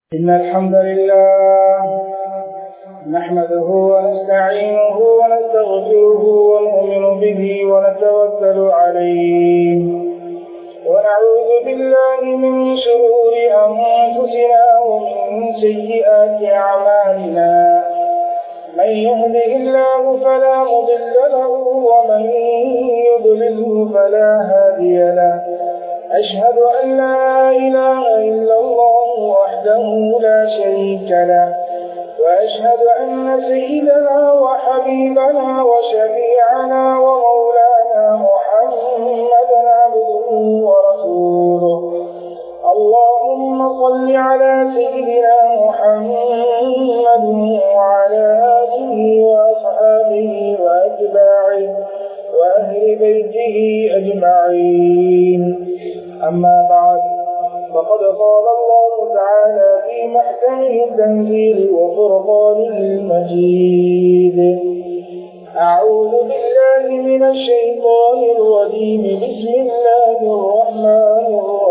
إن الحمد لله نحمده ونستعينه ونستغفره ونؤمن به ونتوكل عليه ونعوذ بالله من شرور أنفسنا ومن سيئات أعمالنا من يهده الله فلا مضل له ومن يضلله فلا هادي له أشهد أن لا إله إلا الله وحده لا شريك له وأشهد أن سيدنا وحبيبنا وشفيعنا ومولانا محمدا عبده ورسوله اللهم صل على سيدنا محمد وعلى آله وأصحابه وأتباعه وأهل بيته أجمعين أما بعد فقد قال الله تعالى في محكمه التنزيل وفرقانه المجيد أعوذ بالله من الشيطان الرجيم بسم الله الرحمن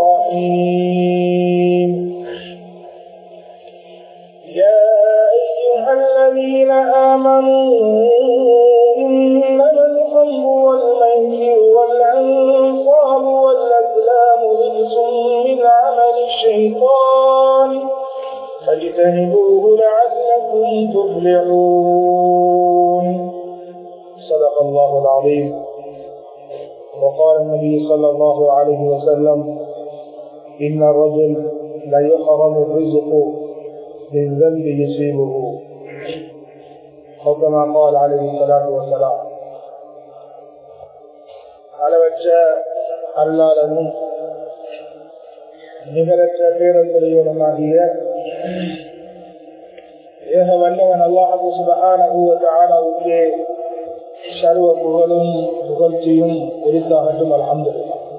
الرحيم يا أيها الذين آمنوا إنما الخمر والميسر والأنصاب والأزلام رجس من عمل الشيطان فاجتنبوه لعلكم تفلحون صدق الله العظيم وقال النبي صلى الله عليه وسلم إن الرجل لا يحرم الرزق من ذنب يصيبه أو كما قال عليه الصلاة والسلام அளவற்ற அல்லாளனும் நிகரற்ற பேரந்தொழியனுமாகிய ஏக வல்லவன் அல்லாஹு சுபகானவுக்கே சர்வ புகழும் புகழ்ச்சியும் குறித்தாகட்டும் அலமது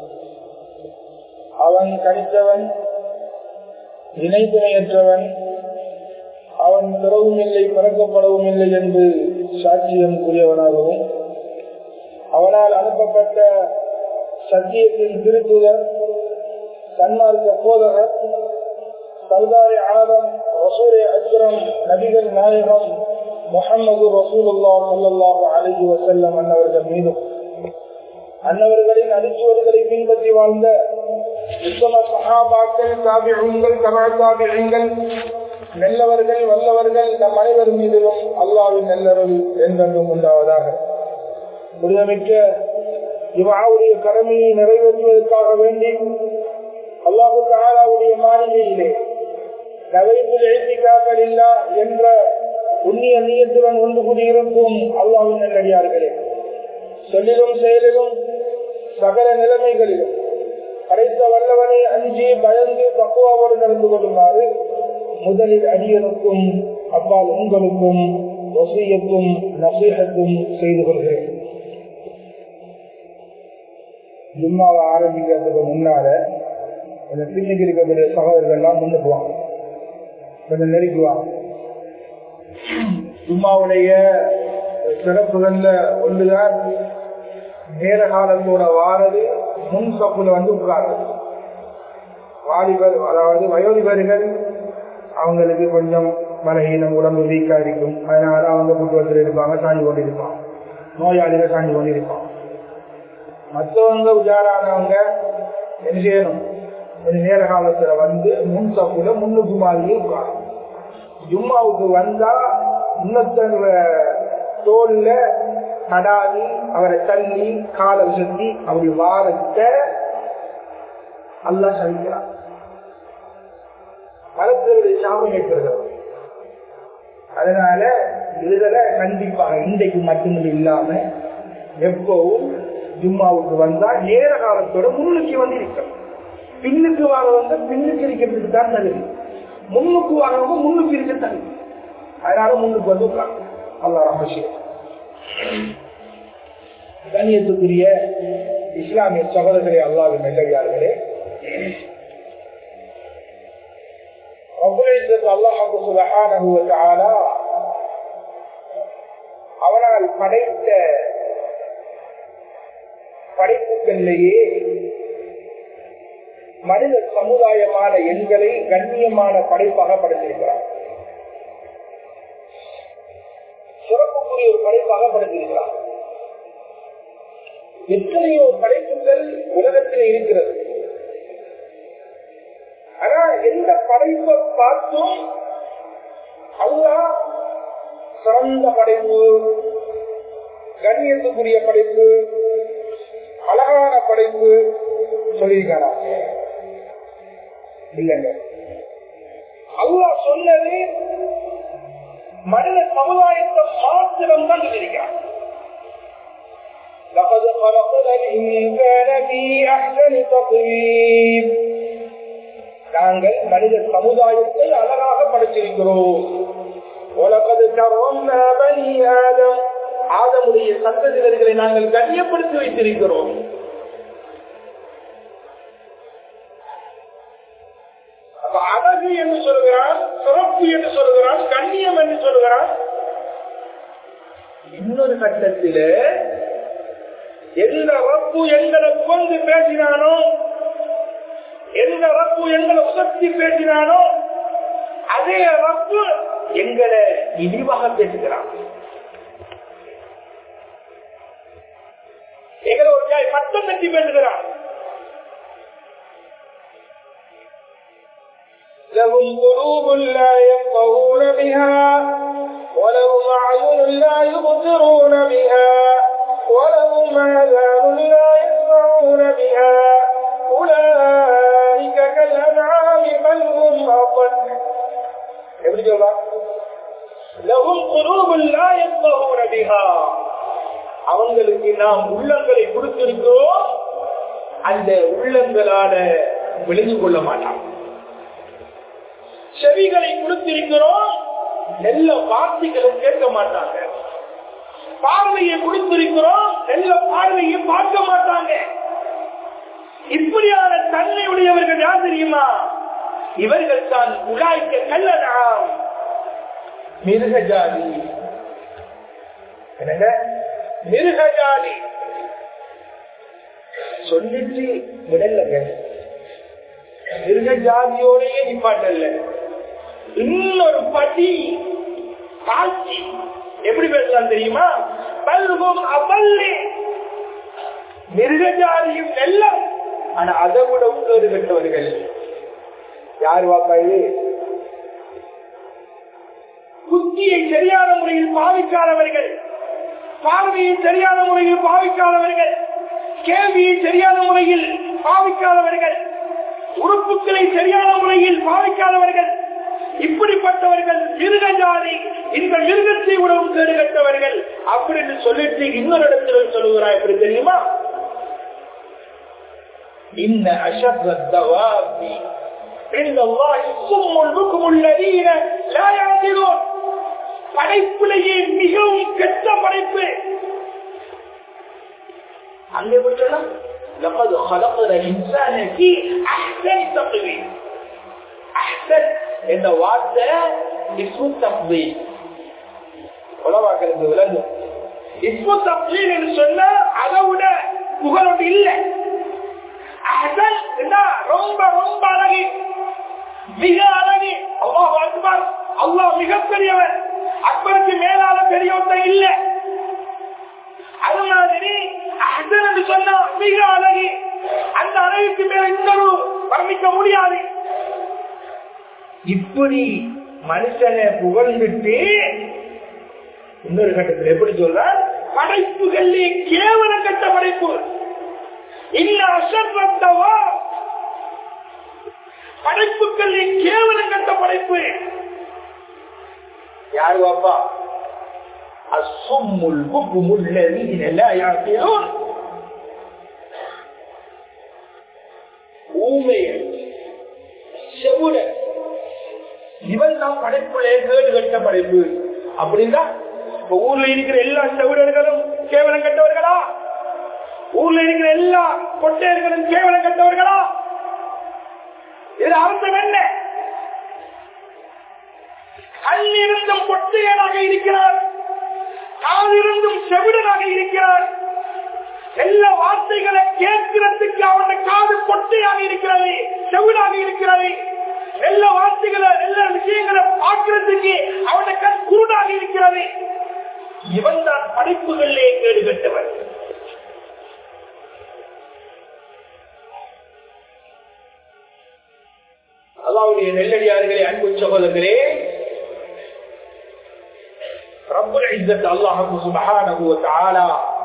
அவன் கணித்தவன் இணைத்துணையற்றவன் அவன் பிறவும் இல்லை பறக்கப்படவும் இல்லை என்று சாட்சியம் கூறியவனாகவும் அவனால் அனுப்பப்பட்ட சத்தியத்தின் திருத்துதர் சன்மார்க்க போதகர் சர்தாரி ஆதம் ரசூரே அக்ரம் நபிகள் நாயகம் முகமது ரசூலுல்லா சல்லாஹு அலஹி வசல்லம் அன்னவர்கள் மீதும் அன்னவர்களின் அடிச்சுவர்களை பின்பற்றி வாழ்ந்த உத்தம சகாபாக்கள் தாபியங்கள் கபா தாபியங்கள் நல்லவர்கள் வல்லவர்கள் நம் அனைவர் மீதிலும் அல்லாவின் நல்லவர்கள் என்றென்றும் உண்டாவதாக புரிதமிக்க இவாவுடைய கடமையை நிறைவேற்றுவதற்காக வேண்டி அல்லாஹு தாலாவுடைய மாளிகையிலே நகைப்பில் எழுத்திக்காக்கள் இல்லா என்ற உன்னிய நீயத்துடன் ஒன்று கூடியிருக்கும் அல்லாவின் நல்லடியார்களே சொல்லிலும் செயலிலும் சகல நிலைமைகளிலும் படைத்த வல்லவனை அஞ்சி பயந்து தக்குவாவோடு நடந்து கொள்ளுமாறு முதலில் அடியனுக்கும் அப்பால் உங்களுக்கும் வசியத்தும் நசீகத்தும் செய்து கொள்கிறேன் ஜும்மாவை ஆரம்பிக்கிறதுக்கு முன்னால கொஞ்சம் பின்னுக்கு இருக்கக்கூடிய சகோதரர்கள்லாம் முன்னுக்குவாங்க கொஞ்சம் நெருக்குவாங்க ஜும்மாவுடைய சிறப்புகள்ல ஒன்றுதான் நேர காலத்தோட வாரது முன் சப்புல வந்து உட்காருது வாலிபர் அதாவது வயோதிபர்கள் அவங்களுக்கு கொஞ்சம் பலகீனம் உடம்பு வீக்கா இருக்கும் அதனால அவங்க புத்துவத்தில் இருப்பாங்க சாஞ்சி கொண்டு இருப்பாங்க நோயாளிகள் சாஞ்சி கொண்டு இருப்பாங்க மற்றவங்க உஜாரானவங்க என்ன செய்யணும் கொஞ்சம் நேர காலத்துல வந்து முன் சப்புல முன்னுக்கு மாதிரி உட்காரும் ஜும்மாவுக்கு வந்தா இன்னொருத்தங்க தோல்ல கடாதி அவரை தள்ளி காலை சுத்தி அப்படி வாரத்தை அல்லா சவிக்கிறார் மரத்தினுடைய சாமி ஏற்படுகிறது அதனால இதுல கண்டிப்பாக இன்றைக்கு மட்டுமில்லை இல்லாம எப்பவும் ஜும்மாவுக்கு வந்தா நேர காலத்தோட முன்னுக்கு வந்து இருக்கணும் பின்னுக்கு வாங்க வந்து பின்னுக்கு இருக்கிறதுக்கு தான் தகுதி முன்னுக்கு வாங்க முன்னுக்கு இருக்க தகுதி அதனால முன்னுக்கு வந்து உட்காந்து அல்லா ரமசியம் கண்ணியத்துக்குரிய இஸ்லாமிய சகோதரர்களே அல்லாவின் நல்லடியார்களே அவனால் படைத்த படைப்புகளிலேயே மனித சமுதாயமான எண்களை கண்ணியமான படைப்பாக படைத்திருக்கிறார் சிறப்புக்குரிய ஒரு படைப்பாக படைத்திருக்கிறார் எத்தனையோ படைப்புகள் உலகத்தில் இருக்கிறது ஆனா எந்த படைப்பை பார்த்தும் அல்லா சிறந்த படைப்பு கண்ணியத்துக்குரிய படைப்பு அழகான படைப்பு சொல்லியிருக்காரா இல்லைங்க அல்லா சொன்னது மனித சமுதாயத்தை மாத்திரம் தான் சொல்லியிருக்கிறார் لقد خلقنا الإنسان في أحسن تقويم நாங்கள் மனித சமுதாயத்தை அழகாக படைச்சிருக்கிறோம் உலகது கர்வம்னா பனி ஆதம் ஆதமுடைய சந்ததினர்களை நாங்கள் கண்ணியப்படுத்தி வைத்திருக்கிறோம் அப்ப அழகு என்று சொல்கிறான் சிறப்பு என்று சொல்கிறான் கண்ணியம் என்று சொல்கிறான் இன்னொரு கட்டத்தில எந்த ரப்பு எங்களை புகழ்ந்து பேசினானோ எந்த ரப்பு எங்களை உசக்தி பேசினானோ அதே ரப்பு எங்களை இழிவாக பேசுகிறான் எங்களை ஒரு நாய் பட்டம் கட்டி பேசுகிறான் لهم قلوب لا يفقهون بها ولهم أعين لا يبصرون بها ولهم آذان لا يسمعون بها أولئك كالأنعام بل هم أضل எப்படி சொல்றான் லகும் குரூபுல் லா யஃபஹூன பிஹா அவங்களுக்கு நாம் உள்ளங்களை கொடுத்திருக்கிறோம் அந்த உள்ளங்களால விளங்கி கொள்ள மாட்டான் செவிகளை கொடுத்திருக்கிறோம் நல்ல வார்த்தைகளை கேட்க மாட்டாங்க பார்வையை கொடுத்திருக்கிறோம் நல்ல பார்வையை பார்க்க மாட்டாங்க இப்படியான தன்மை உடையவர்கள் யார் தெரியுமா இவர்கள் தான் உலாய்க்க கல்லதாம் மிருகஜாதி என்னங்க மிருகஜாதி சொல்லிட்டு விடலங்க மிருகஜாதியோடையே நிப்பாட்டல்ல இன்னொரு படி காட்சி எப்படி பேசலாம் தெரியுமா பல்கும் அவல்லி மிருகஜாதியும் நெல்லம் ஆனா அதை விட உள்ளொரு கட்டவர்கள் யார் வாப்பா இது புத்தியை சரியான முறையில் பாவிக்காதவர்கள் பார்வையை சரியான முறையில் பாவிக்காதவர்கள் கேள்வியை சரியான முறையில் பாவிக்காதவர்கள் உறுப்புகளை சரியான முறையில் பாவிக்காதவர்கள் இப்படிப்பட்டவர்கள் மிருகஜாதி இந்த மிருகத்தை உணவும் கேடு கட்டவர்கள் அப்படின்னு சொல்லிட்டு இன்னொரு இடத்துல சொல்லுகிறார் எப்படி தெரியுமா இன்ன அஷத்தவாபி عند الله الصم البكم الذين لا يعقلون படைப்பிலேயே மிகவும் கெட்ட படைப்பு அங்கே விட்டுலாம் لقد خلقنا الانسان في احسن تقويم احسن இந்த வார்த்தை இஸ்மு தப்தீல் உலவாக்கிறது விளங்கும் இஸ்மு தப்தீல் என்று சொன்னா அதை விட புகழோடு இல்லை அஹ்சன் ரொம்ப ரொம்ப அழகு மிக அழகு அல்லாஹ் அக்பர் அல்லாஹ் மிகப்பெரியவர் அக்பருக்கு மேலான பெரியவர்த்த இல்ல அது மாதிரி அஹ்சன் என்று சொன்னா மிக அழகு அந்த அழகுக்கு மேல இன்னொரு வர்ணிக்க முடியாது இப்படி மனுஷனை புகழ்ந்துட்டு இன்னொரு கட்டத்தில் எப்படி சொல்ற படைப்புகளே கேவலம் கட்ட படைப்பு இல்ல அசர்வத்தவா படைப்புகள் கேவலம் கட்ட படைப்பு யாரு அப்பா அசும்முல் புக்குமுல் லதீன யாத்தியோன் ஊமை செவுட இவன் தான் படைப்புலே கேடு கட்ட படைப்பு அப்படின்னா இப்ப ஊர்ல இருக்கிற எல்லா செவிடர்களும் கேவலம் கட்டவர்களா ஊர்ல இருக்கிற எல்லா கொட்டையர்களும் கேவலம் கட்டவர்களா இது அர்த்தம் என்ன கண்ணிருந்தும் கொட்டையனாக இருக்கிறார் காதிருந்தும் செவிடனாக இருக்கிறார் எல்லா வார்த்தைகளை கேட்கிறதுக்கு அவனுடைய காது பொட்டையாக இருக்கிறது செவிடாக இருக்கிறது எல்லா வார்த்தைகளை எல்லா விஷயங்களை பார்க்கிறதுக்கு அவனுடைய கண் குருடாக இருக்கிறது இவன் தான் படிப்புகளிலே கேடு கட்டவன் அல்லாவுடைய நெல்லடியார்களே அன்பு சகோதரர்களே ரப்புல் இஸ்ஸத் அல்லாஹ் சுப்ஹானஹு வ தஆலா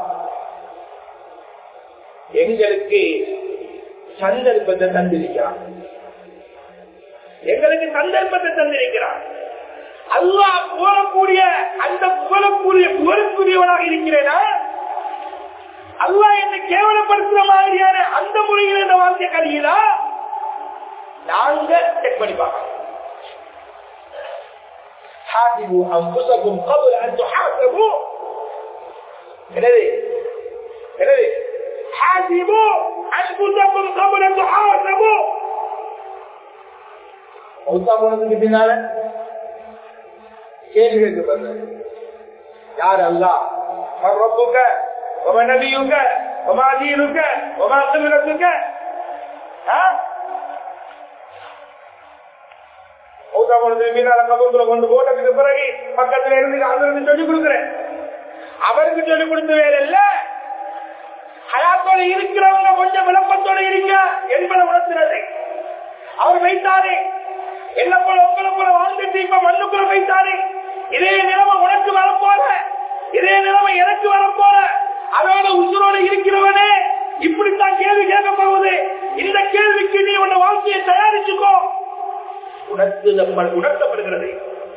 எங்களுக்கு சந்தர்ப்பத்தை தந்திருக்கிறார் எங்களுக்கு சந்தர்ப்பத்தை தந்திருக்கிறார் அல்லாஹ் புகழக்கூடிய அந்த புகழக்கூடிய புகழக்கூடியவனாக இருக்கிறேனா அல்லாஹ் என்னை கேவலப்படுத்துற மாதிரியான அந்த முறையில் இந்த வாழ்க்கை கழியுதா நாங்க செக் பண்ணி பார்க்கலாம் حاسبوا انفسكم قبل ان تحاسبوا எனவே எனவே حاسبوا انفسكم قبل ان تحاسبوا மௌத்தா போனதுக்கு பின்னால கேள்வி கேட்கப்படுற யார் அல்லா ரப்புக்க وما نبيك وما دينك وما قبلتك ها மௌத்தா போனதுக்கு பின்னால கபூர்ல கொண்டு போட்டதுக்கு பிறகு பக்கத்துல இருந்து அங்கிருந்து சொல்லிக் கொடுக்குறேன் அவருக்கு சொல்லிக் கொடுத்த வேற இல்ல ஹயாத்தோட இருக்கிறவங்க கொஞ்சம் விளப்பத்தோட இருங்க என்பதை உணர்த்துறது அவர் வைத்தாரே என்ன போல உங்களை போல வாழ்ந்துட்டு இப்ப மண்ணுக்குள்ள வைத்தாரே இதே நிலைமை உனக்கு வரப்போற இதே நிலைமை எனக்கு வரப்போற அதோட உசுரோட இருக்கிறவனே இப்படித்தான் கேள்வி கேட்க போகுது இந்த கேள்விக்கு நீ உன்னை வாழ்க்கையை தயாரிச்சுக்கோ உணர்த்து உணர்த்தப்படுகிறது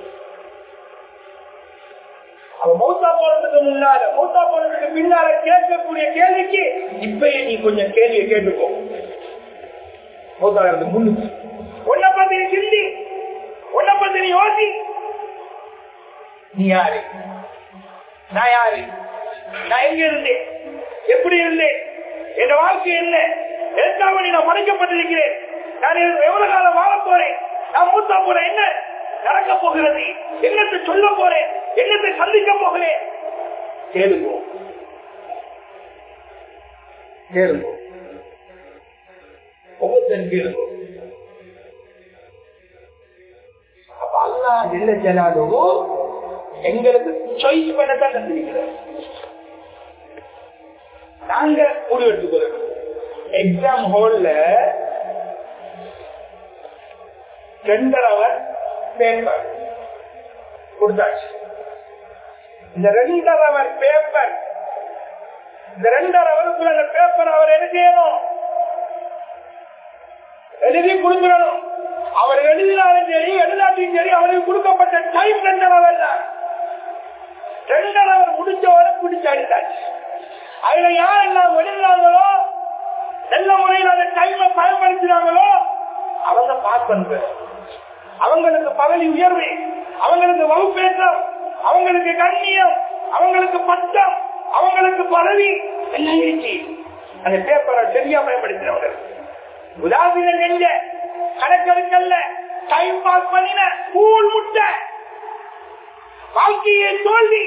அவன் மௌத்தா போனதுக்கு முன்னால மௌத்தா போனதுக்கு பின்னால கேட்கக்கூடிய கேள்விக்கு இப்பயே நீ கொஞ்சம் கேள்வியை கேட்டுக்கோ மௌத்தாகிறது முன்னுக்கு உன்னை பத்தி நீ சிந்தி உன்னை பத்தி நீ யோசி நீ யாரு நான் யாரு நான் எங்க இருந்தேன் எப்படி இருந்தேன் என் வாழ்க்கை என்ன எதற்காக நீ நான் படைக்கப்பட்டிருக்கிறேன் நான் எவ்வளவு காலம் வாழ போறேன் நான் மூத்தா போறேன் என்ன நடக்க போகிறது என்னத்தை சொல்ல போறேன் என்னத்தை சந்திக்க போகிறேன் கேளுவோம் கேளுவோம் ஒவ்வொருத்தன் கேளுவோம் அப்ப அல்லா இல்ல ஜனாதோ எங்களுக்கு சாய்ஸ் பண்ணத்தான் தந்திருக்கிறார் நாங்க முடிவு எடுத்துக்கிறோம் எக்ஸாம் ஹால்ல ரெண்டரை அவர் பேப்பர் கொடுத்தாச்சு இந்த ரெண்டரை அவர் பேப்பர் இந்த ரெண்டரை அவருக்குள்ள அந்த பேப்பர் அவர் என்ன செய்யணும் எழுதி கொடுத்துடணும் அவர் எழுதினாலும் சரி எழுதாட்டியும் சரி அவருக்கு கொடுக்கப்பட்ட டைம் ரெண்டரை அவர் தான் ரெண்டரை அவர் முடிஞ்சவரை பிடிச்சு அடித்தாச்சு அதுல யாரெல்லாம் எழுதினாங்களோ நல்ல முறையில் அந்த டைமை பயன்படுத்தினாங்களோ அவங்க பாஸ் பண்ற அவங்களுக்கு பதவி உயர்வு அவங்களுக்கு வகுப்பேற்றம் அவங்களுக்கு கண்ணியம் அவங்களுக்கு பட்டம் அவங்களுக்கு பதவி எல்லாம் இருக்கு அந்த பேப்பரை சரியா பயன்படுத்தினவங்க உதாசீனம் செஞ்ச கணக்கெடுக்கல்ல டைம் பாஸ் பண்ணின கூழ் முட்டை வாழ்க்கையை தோல்வி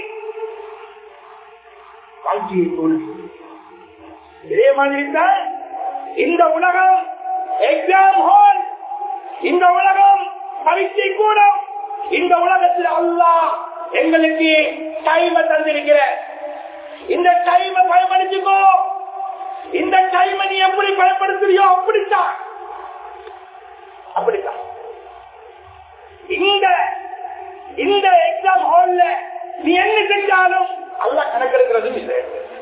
வாழ்க்கையை தோல்வி இதே மாதிரி தான் இந்த உலகம் எக்ஸாம் ஹால் இந்த உலகம் பரீட்சை கூடம் இந்த உலகத்தில் அல்லா எங்களுக்கு டைமை தந்திருக்கிற இந்த டைமை பயன்படுத்திக்கோ இந்த டைமை நீ எப்படி பயன்படுத்துறியோ அப்படித்தான் அப்படித்தான் இந்த இந்த எக்ஸாம் ஹால்ல நீ என்ன செஞ்சாலும் அல்ல கணக்கெடுக்கிறதும் இல்லை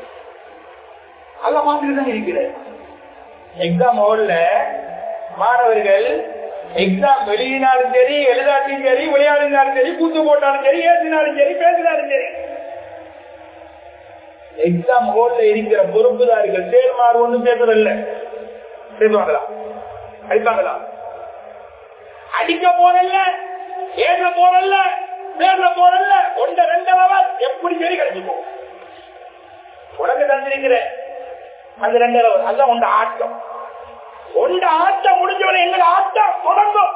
அல்ல மாதிரி தான் இருக்கிற எக்ஸாம் ஹால்ல மாணவர்கள் எக்ஸாம் வெளியினாலும் சரி எழுதாட்டியும் சரி விளையாடினாலும் சரி கூத்து போட்டாலும் சரி ஏசினாலும் சரி பேசினாலும் சரி எக்ஸாம் ஹோல்ல இருக்கிற பொறுப்புதாரிகள் சேர்மாறு ஒண்ணும் பேசுறதில்ல பேசுவாங்களா அடிப்பாங்களா அடிக்க போறல்ல ஏற போறல்ல பேச போறல்ல ஒன்ற ரெண்டு அவர் எப்படி சரி கிடைச்சுக்கோ உனக்கு தந்திருக்கிற அந்த ரெண்டு அவர் அதான் உண்ட ஆட்டம் உண்ட ஆட்டம் முடிஞ்சவனை எங்கட ஆட்டம் தொடங்கும்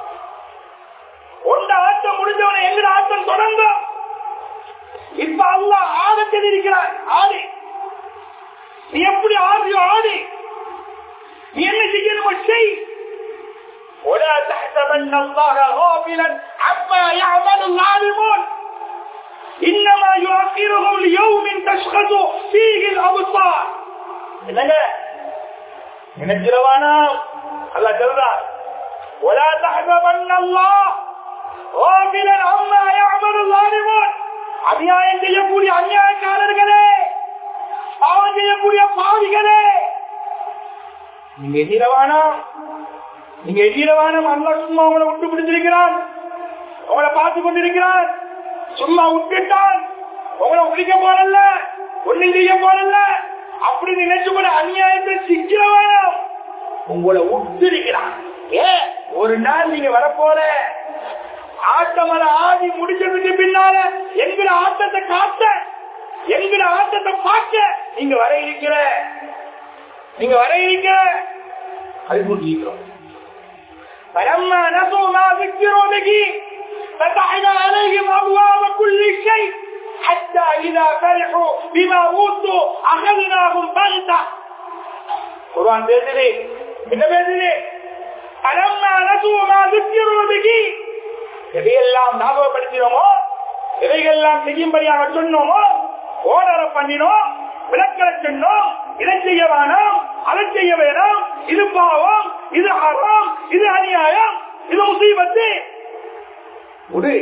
உண்ட ஆட்டம் முடிஞ்சவனை எங்கட ஆட்டம் தொடங்கும் இப்ப அல்ல ஆகத்தில் இருக்கிறார் ஆதி நீ எப்படி ஆடியோ ஆடு நீ என்ன செய்யணுமோ செய் ولا تحسبن الله غافلا عما يعمل الظالمون انما يؤخرهم ليوم تشخص فيه الابصار என்னங்க நினைச்சிரவானா அல்லாஹ் சொல்றார் ولا تحسبن الله غافلا عما يعمل الظالمون அநியாயம் செய்யக்கூடிய அநியாயக்காரர்களே பாவம் செய்யக்கூடிய பாவிகளே நீங்க எதிரவானா நீங்க எதிரவானம் அல்ல சும்மா உங்களை விட்டு பிடிச்சிருக்கிறான் உங்களை பார்த்து கொண்டிருக்கிறான் சும்மா விட்டுட்டான் உங்களை பிடிக்க போறல்ல ஒண்ணும் செய்ய போறல்ல அப்படி நினைச்சு கூட அநியாயத்தை சிக்கிறவானம் உங்களை விட்டுருக்கிறான் ஏ ஒரு நாள் நீங்க வரப்போற ஆட்டமர ஆதி முடிச்சதுக்கு பின்னால எங்கட ஆட்டத்தை காட்ட எங்கட ஆட்டத்தை பார்க்க நீங்க வர இருக்கிற நீங்க வர இருக்கிற அது முடிக்கிறோம் فلما نسوا ما ذكروا به فتحنا عليهم ابواب كل شيء حتى اذا فرحوا بما اوتوا اخذناهم بغته குர்ஆன் பேசுது என்ன பேசுது فلما نسوا ما ذكروا به எதையெல்லாம் ஞாபகப்படுத்தினோமோ எதையெல்லாம் செய்யும்படியாக சொன்னோமோ ஓடர பண்ணினோம் விளக்கல சொன்னோம் இதை செய்ய வேணாம் அதை செய்ய வேணாம் இது பாவம் இது அறம் இது அநியாயம் இது முசீபத்து உடு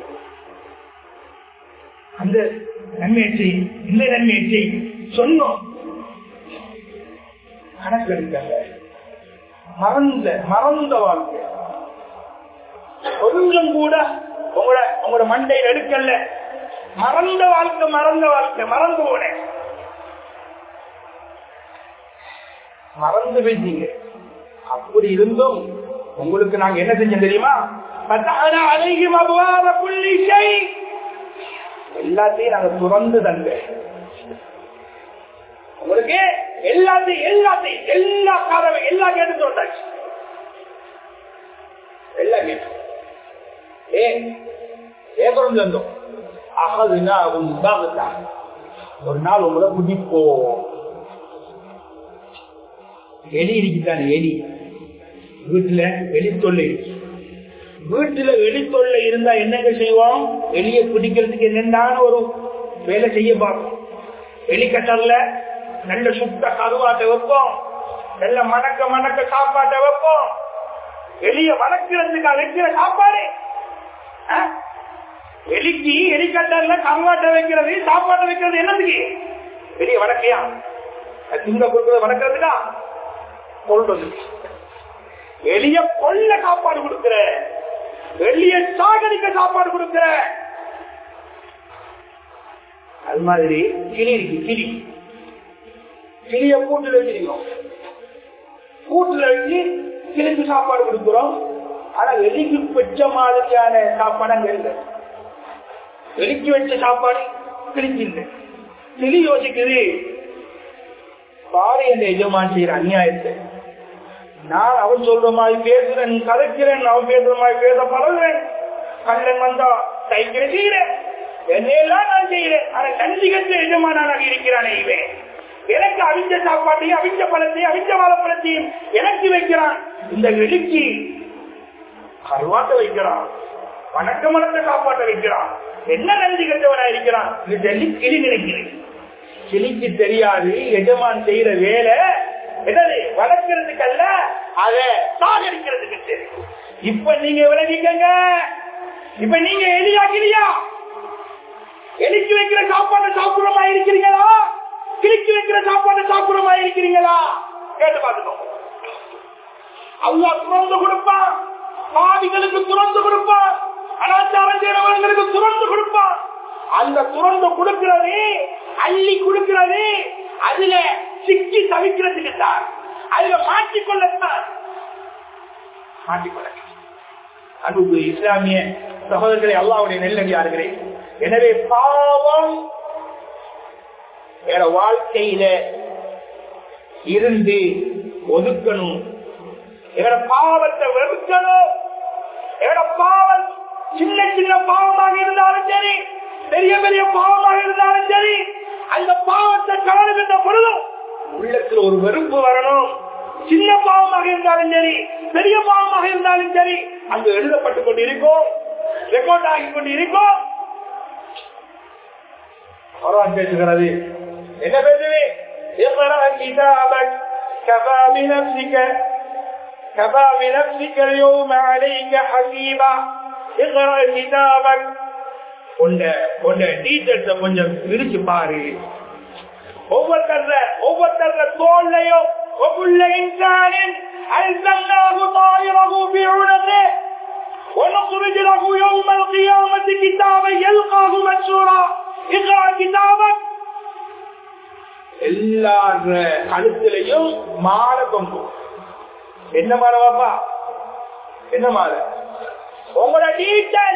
அந்த நன்மையை செய் இந்த நன்மையை செய் சொன்னோம் கணக்கெடுக்கல மறந்த மறந்த வாழ்க்கை கொஞ்சம் கூட உங்களோட உங்களோட மண்டையில் எடுக்கல மறந்த வாழ்க்கை மறந்த வாழ்க்கை மறந்து போனேன் மறந்து போயிட்டீங்க அப்படி இருந்தும் உங்களுக்கு நாங்க என்ன செஞ்சோம் தெரியுமா பத்தாயிரம் அழகியும் அபவாத புள்ளி செய் எல்லாத்தையும் நாங்க துறந்து தந்த உங்களுக்கு எல்லாத்தையும் எல்லாத்தையும் எல்லா கதவை எல்லா கேட்டு தோண்டாச்சு எல்லாம் கேட்டு ஏன் ஏன் தந்தோம் அகதுனா ஒரு நாள் உங்களை குடிப்போம் எலி இருக்குதானே எலி வீட்டுல வெளித்தொல்லை வீட்டுல வெளித்தொல்லை இருந்தா என்னங்க செய்வோம் எலிய பிடிக்கிறதுக்கு என்னென்ன ஒரு வேலை செய்ய பார்ப்போம் எலிக்கட்டர்ல நல்ல சுத்த கருவாட்டை வைப்போம் நல்ல மணக்க மணக்க சாப்பாட்டை வைப்போம் எலிய வளர்க்கிறதுக்கு வைக்கிற சாப்பாடு எலிக்கு எலிக்கட்டர்ல கருவாட்டை வைக்கிறது சாப்பாட்டை வைக்கிறது என்னதுக்கு எலிய வளர்க்கையா திங்க கொடுக்கறது வளர்க்கறதுக்கா கொள்றது எளிய கொள்ள சாப்பாடு கொடுக்கிற எளிய சாகடிக்க சாப்பாடு கொடுக்கிற அது மாதிரி கிளி இருக்கு கிளி கிளிய கூட்டுல வச்சிருக்கோம் கூட்டுல வச்சு கிளிக்கு சாப்பாடு கொடுக்கிறோம் ஆனா எலிக்கு பெற்ற மாதிரியான சாப்பாடு அங்க இல்லை எலிக்கு வச்ச சாப்பாடு கிளிக்கு இல்லை கிளி யோசிக்குது பாரு என்ற எஜமான் செய்யற அநியாயத்தை நான் அவன் சொல்ற மாதிரி பேசுறேன் கதைக்கிறேன் அவன் பேசுற மாதிரி பேச பழகுறேன் கண்ணன் வந்தா தைக்கிற செய்யறேன் என்னையெல்லாம் நான் செய்யறேன் ஆனா நன்றி கற்ற எஜமானாக இருக்கிறானே இவன் எனக்கு அவிஞ்ச சாப்பாட்டையும் அவிஞ்ச பழத்தையும் அவிஞ்ச வாழைப்பழத்தையும் எனக்கு வைக்கிறான் இந்த வெளிக்கு கருவாட்ட வைக்கிறான் வணக்க மணக்க சாப்பாட்டை வைக்கிறான் என்ன நன்றி கற்றவனா இருக்கிறான் இது டெல்லி கிளி நினைக்கிறேன் கிளிக்கு தெரியாது எஜமான் செய்யற வேலை என்னது வளர்க்கறதுக்கு அல்ல அத சாகடிக்கிறதுக்கு சரி இப்ப நீங்க விளங்கிக்கங்க இப்ப நீங்க எலியா கிளியா எலிக்கு வைக்கிற சாப்பாட்டை சாப்பிடுறமா இருக்கிறீங்களா கிளிக்கு வைக்கிற சாப்பாட்டை சாப்பிடுறமா இருக்கிறீங்களா கேட்டு பார்த்துக்கோங்க அல்லா துறந்து கொடுப்பான் பாவிகளுக்கு துறந்து கொடுப்பான் அனாச்சாரம் செய்யறவர்களுக்கு துறந்து கொடுப்பான் அந்த துறந்து கொடுக்கிறது அள்ளி கொடுக்கிறது அதுல சிக்கி தவிக்கிறதுக்கு தான் அதுல மாட்டிக்கொள்ளத்தான் மாட்டிக்கொள்ள அன்பு இஸ்லாமிய சகோதரர்களை அல்லாவுடைய நெல்லடியார்களே எனவே பாவம் வேற வாழ்க்கையில இருந்து ஒதுக்கணும் எங்கட பாவத்தை வெறுக்கணும் எங்கட பாவம் சின்ன சின்ன பாவமாக இருந்தாலும் சரி பெரிய பெரிய பாவமாக இருந்தாலும் சரி அந்த பாவத்தை காணுகின்ற பொழுதும் உள்ளத்துல ஒரு வெறுப்பு வரணும் சின்ன பாவமாக இருந்தாலும் சரி பெரிய பாவமாக இருந்தாலும் சரி அங்கு எழுதப்பட்டுக் கொண்டு இருக்கும் ரெக்கார்ட் ஆகி கொண்டு இருக்கும் குர்ஆன் பேசுகிறது என்ன பேசுவே اقرأ كتابك كفى بنفسك كفى بنفسك اليوم عليك حسيبا اقرأ كتابك உன்ன உன்ன டீச்சர்ஸ கொஞ்சம் விரிச்சு பாரு ஒவ்வொருத்தர ஒவ்வொருத்தர தோல்லையும் ஒவ்வொரு இன்சானின் ألزمناه طائره في عنقه ونخرج له يوم القيامة كتابا يلقاه منشورا اقرأ كتابك எல்லார கழுத்திலையும் மாலை தொங்கும் என்ன மாலை வாப்பா என்ன மாலை உங்களோட டீச்சர்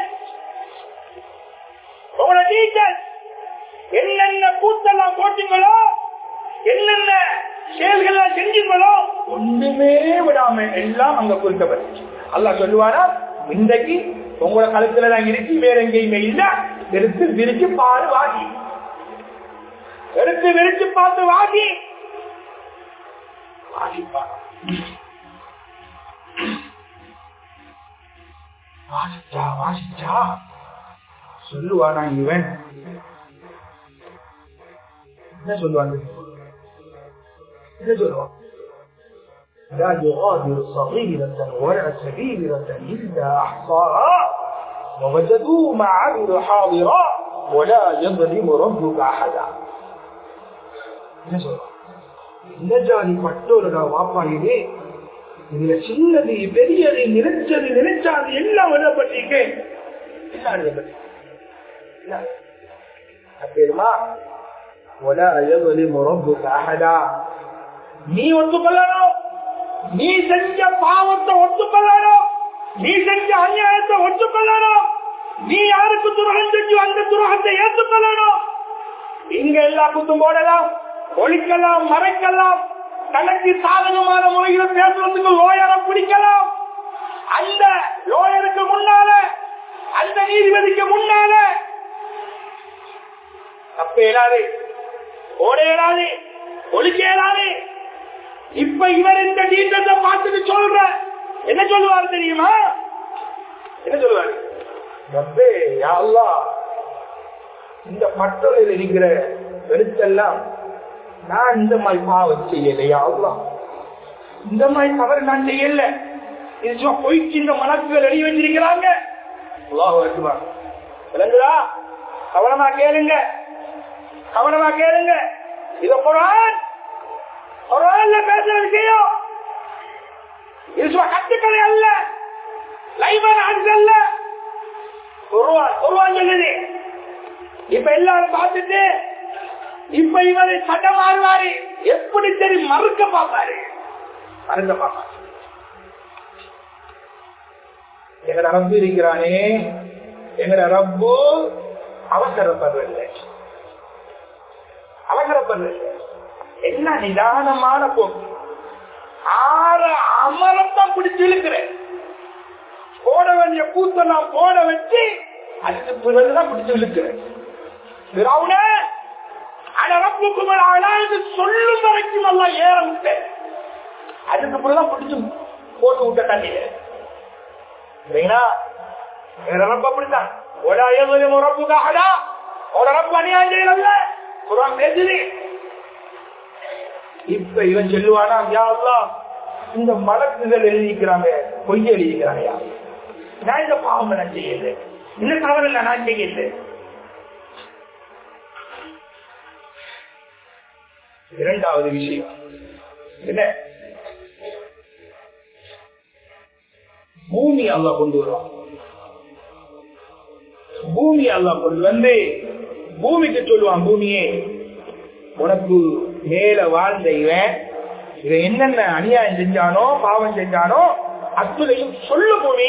உங்களோட டீச்சர் என்னென்ன கூத்தெல்லாம் போட்டீங்களோ என்னென்ன செயல்கள் செஞ்சீங்களோ ஒண்ணுமே விடாம எல்லாம் அங்க குறிக்கப்பட்டு அல்லாஹ் சொல்லுவாரா இன்றைக்கு உங்களோட கழுத்துல தான் இருக்கு வேற எங்கேயுமே இல்ல எடுத்து விரிச்சு பாரு வாங்கி எடுத்து விரிச்சு பார்த்து வாங்கி வாசிப்பார் வாசிச்சா வாசிச்சா சொல்லுவானா இவன் என்ன சொல்லுவாங்க என்ன சொல்லுவான் لا يغادر صغيرة ولا كبيرة إلا أحصاها ووجدوا ما عملوا حاضرا ولا يظلم ربك أحدا என்ன சொல்றான் என்ன ஜாதி பட்டோருடா வாப்பாயிலே இதுல சின்னது பெரியது நினைச்சது நினைச்சாது எல்லாம் எழுதப்பட்டிருக்கே எல்லாம் எழுதப்பட்டிருக்கு அப்பேருமா ولا يظلم ربك أحدا நீ ஒத்துக்கொள்ளணும் நீ செஞ்ச பாவத்தை ஒத்துக்கொள்ளணும் நீ செஞ்ச அநியாயத்தை ஒத்துக்கொள்ளணும் நீ யாருக்கு துரோகம் செஞ்சு அந்த துரோகத்தை ஏற்றுக்கொள்ளணும் இங்க எல்லா குத்தும் போடலாம் ஒழிக்கலாம் மறைக்கலாம் தனக்கு சாதகமான முறையில் பேசுறதுக்கு லோயரை பிடிக்கலாம் அந்த லோயருக்கு முன்னால அந்த நீதிபதிக்கு முன்னால தப்ப இயலாது ஓட இயலாது ஒழிக்க இயலாது இப்ப இவர் இந்த டீட்டெயில பார்த்துட்டு சொல்ற என்ன சொல்லுவார் தெரியுமா என்ன சொல்லுவாரு ரப்பே யா அல்லாஹ் இந்த பட்டறையில் இருக்கிற எழுத்தெல்லாம் நான் இந்த மாதிரி பாவம் செய்யலையா அல்லாஹ் இந்த மாதிரி தவறு நான் செய்யல இது சும்மா பொய்க்கு இந்த மனசுகள் எழுதி வச்சிருக்கிறாங்க அல்லாஹ் அக்பர். விளங்குதா கவனமா கேளுங்க கவனமா கேளுங்க இது குரான் குரான்ல பேசுற விஷயம் இது சும்மா கட்டுக்கதை அல்ல லைவன் ஆட்சி அல்ல குருவான் குருவான் சொல்லுது இப்ப எல்லாரும் பார்த்துட்டு இப்ப இவரை சட்டம் மாறுவாரு எப்படி சரி மறுக்க பார்ப்பாரு மறுக்க பார்ப்பாரு எங்கட ரப்பு இருக்கிறானே எங்கட ரப்பு அவசரப்படுறதில்லை அவசரப்படுறதில்லை என்ன நிதானமான போக்கு ஆறு அமரத்தான் பிடிச்சு இழுக்கிறேன் போட வேண்டிய கூத்தெல்லாம் போட வச்சு அதுக்கு பிறகுதான் பிடிச்சு இழுக்கிறேன் பிறவுன அடரப்புக்கும் அழகு சொல்லும் வரைக்கும் எல்லாம் ஏற விட்டேன் அதுக்கு பிறகுதான் பிடிச்சு போட்டு விட்ட தண்ணியில சரிங்களா வேற ரப்ப அப்படித்தான் ஒரு அயல் ரப்புக்காகடா ஒரு ரப்பு அநியாயம் செய்யல குரான் பேசுது இப்ப இவன் சொல்லுவானா யா அல்லாஹ் இந்த மலக்குகள் எழுதிக்கிறாங்க பொய் எழுதிக்கிறாங்க யா நான் இந்த பாவம் நான் செய்யல இந்த தவறு இல்லை நான் செய்யல இரண்டாவது விஷயம் என்ன பூமி அல்லாஹ் கொண்டு வருவான் பூமி அல்லாஹ் கொண்டு வந்து பூமிக்கு சொல்லுவான் பூமியே உனக்கு மேல வாழ்ந்த இவன் இவன் என்னென்ன அநியாயம் செஞ்சானோ பாவம் செஞ்சானோ அத்துலையும் சொல்லு பூமி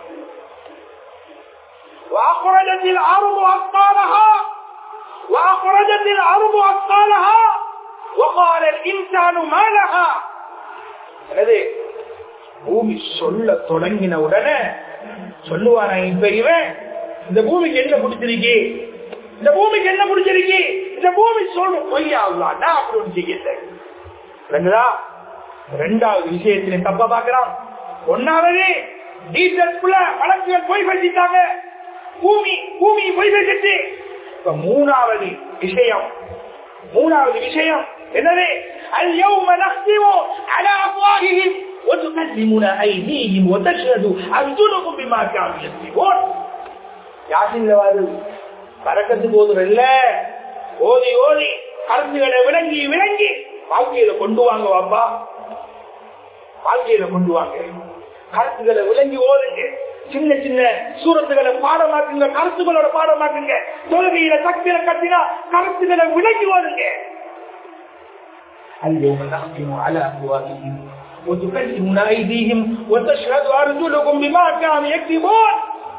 وأخرجت الأرض أثقالها وأخرجت الأرض أثقالها وقال الإنسان ما لها என்னது பூமி சொல்ல தொடங்கின உடனே சொல்லுவானா இப்ப இவன் இந்த பூமிக்கு என்ன பிடிச்சிருக்கு இந்த பூமிக்கு என்ன பிடிச்சிருக்கு இந்த பூமி சொல்லும் பொய்யாங்களா நான் அப்படி ஒன்று செய்யல ரெண்டுதா ரெண்டாவது விஷயத்திலே தப்பா பாக்குறான் ஒன்னாவது டீசல்குள்ள வழக்குகள் போய் பேசிட்டாங்க பூமி பூமி போய் பேசிட்டு இப்ப மூணாவது விஷயம் மூணாவது விஷயம் என்னது اليوم نختم على افواههم وتكلمنا ايديهم وتشهد ارجلهم بما كانوا يكسبون யாசின்ல வாது பறக்கத்து போதும் இல்ல ஓதி ஓதி கருத்துகளை விளங்கி விளங்கி வாழ்க்கையில கொண்டு வாங்க வாப்பா வாழ்க்கையில கொண்டு வாங்க கருத்துக்களை விளங்கி ஓதுங்க சின்ன சின்ன சூரத்துகளை பாடமாக்குங்க கருத்துக்களோட பாடமாக்குங்க தொழுகையில சக்தியில கட்டினா கருத்துக்களை விளங்கி ஓதுங்க اليوم نختم على أفواههم وتكلمنا أيديهم وتشهد أرجلكم بما كانوا يكسبون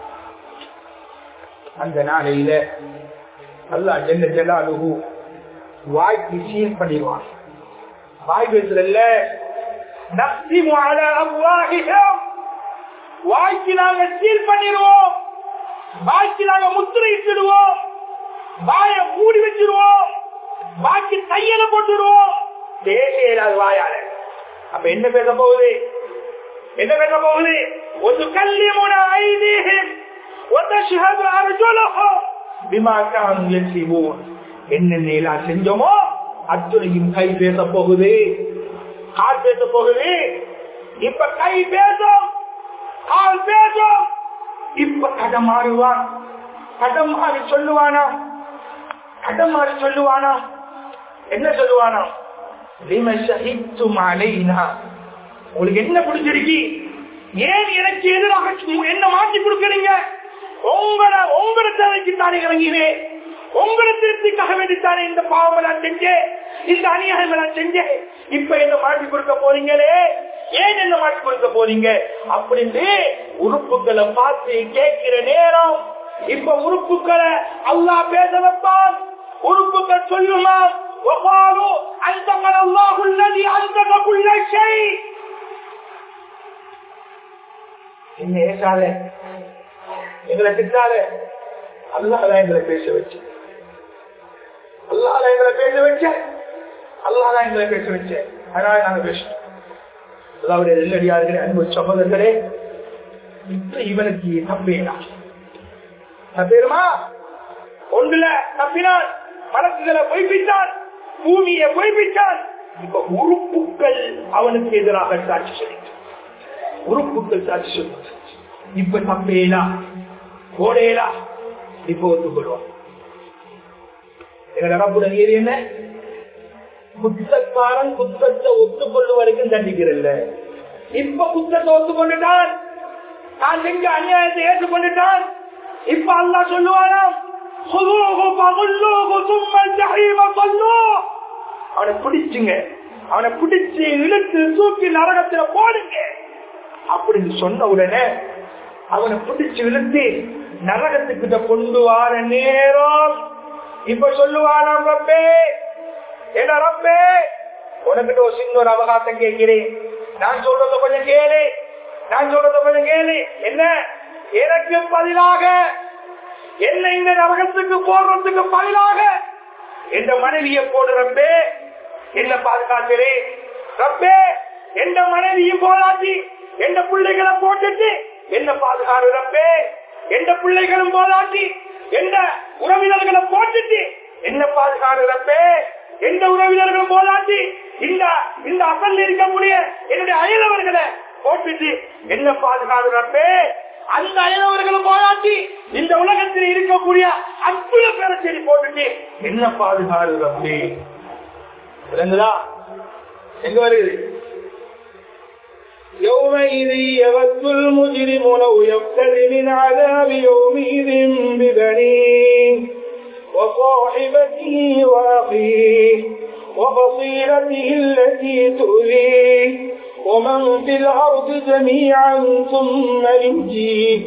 அந்த நாளையில அல்லா ஜெல்ல ஜலாலுகு வாய்க்கு சீல் பண்ணிடுவான் வாய் பேசுறல்ல நக்திமு அல அவ்வாஹிஹம் வாய்க்கு நாங்க சீல் பண்ணிடுவோம் வாய்க்கு நாங்க முத்திரையிட்டுடுவோம் வாய மூடி வச்சிருவோம் வாய்க்கு தையல போட்டுடுவோம் பேசையிலாது வாயால அப்ப என்ன பேச போகுது என்ன பேச போகுது ஒரு கல்லி முன ஐதீகம் وتشهد أرجلهم بما كانوا يكسبون என்னென்ன செஞ்சோமோ அத்துணையும் கை பேச போகுது கால் பேச போகுது இப்ப கை பேசும் கால் பேசும் இப்ப கடம் மாறுவான் கடம் மாறி சொல்லுவானா கடம் மாறி சொல்லுவானா என்ன சொல்லுவானா லிம ஷஹித்தும் அலைனா உங்களுக்கு என்ன பிடிச்சிருக்கு ஏன் எனக்கு எதிராக என்ன மாற்றி கொடுக்கறீங்க உங்களை உங்களை தேவைக்கு தானே இறங்கினேன் உங்களை திருப்திக்காக வேண்டித்தானே இந்த பாவம் நான் செஞ்சேன் இந்த அநியாயம் நான் செஞ்சேன் இப்ப என்ன மாற்றி கொடுக்க போறீங்களே ஏன் என்ன மாற்றி கொடுக்க போறீங்க அப்படின்னு உறுப்புகளை பார்த்து கேட்கிற நேரம் இப்ப உறுப்புகளை அல்லா பேச வைப்பான் உறுப்புகள் சொல்லுமா وقالوا أنتقل الله الذي أنتق كل شيء என்ன ஏசாத எங்களை திட்டாத அல்லாதான் எங்களை பேச வச்சு அல்லாதான் எங்களை பேச வச்ச அல்லாதான் எங்களை பேச வச்ச அதனால நாங்க பேசணும் அல்லாவுடைய நெல்லடியார்களே அன்பு சகோதரர்களே இப்ப இவனுக்கு தப்பேனா தப்பேருமா ஒன்றுல தப்பினான் மனசுகளை பொய்ப்பித்தான் பூமியை பொய்ப்பித்தான் இப்ப உறுப்புகள் அவனுக்கு எதிராக சாட்சி சொல்லிட்டு உறுப்புகள் சாட்சி சொல்லுது இப்ப தப்பேலா கோடையலா இப்ப ஒத்துக்கொள்வோம் எங்க ரப்புட நீர் என்ன குத்தக்காரன் குத்தத்தை ஒத்துக்கொள்ளும் வரைக்கும் தண்டிக்கிறல்ல இப்ப குத்தத்தை ஒத்துக்கொண்டுட்டான் நான் செஞ்ச அநியாயத்தை ஏற்றுக்கொண்டுட்டான் இப்ப அல்லா சொல்லுவானாம் அவனை பிடிச்சுங்க அவனை பிடிச்சு இழுத்து தூக்கி நரகத்துல போடுங்க அப்படின்னு சொன்ன உடனே அவனை பிடிச்சு இழுத்து நரகத்துக்கிட்ட கொண்டு வார நேரம் இப்ப சொல்லுவானாம் ரப்பே என்ன ரப்பே உனக்கிட்ட ஒரு சின்ன ஒரு அவகாசம் கேட்கிறேன் நான் சொல்றத கொஞ்சம் கேளு நான் சொல்றத கொஞ்சம் கேளு என்ன எனக்கு பதிலாக என்ன இந்த நரகத்துக்கு போடுறதுக்கு பதிலாக எந்த மனைவியை போடு ரப்பே என்ன பாதுகாக்கிறே ரப்பே எந்த மனைவியும் போதாட்டி எந்த பிள்ளைகளை போட்டுட்டு என்ன பாதுகாரு ரப்பே எந்த பிள்ளைகளும் போதாட்டி எந்த உறவினர்களை போட்டுட்டு என்ன பாதுகாரு ரப்பே எந்த உறவினர்களும் போதாட்டி இந்த இந்த அசல் இருக்கக்கூடிய என்னுடைய அயலவர்களை போட்டுட்டு என்ன பாதுகாரு ரப்பே அந்த அயலவர்களும் போராட்டி இந்த உலகத்தில் இருக்கக்கூடிய அற்புத பேரை சரி போட்டுட்டு என்ன பாதுகாரு அப்படி விளங்குதா எங்க வருது يومئذ يود المجرم لو يفتدي من عذاب يومئذ ببنيه وصاحبته وأخيه وفصيلته التي تؤذيه ومن في الأرض جميعا ثم ينجيه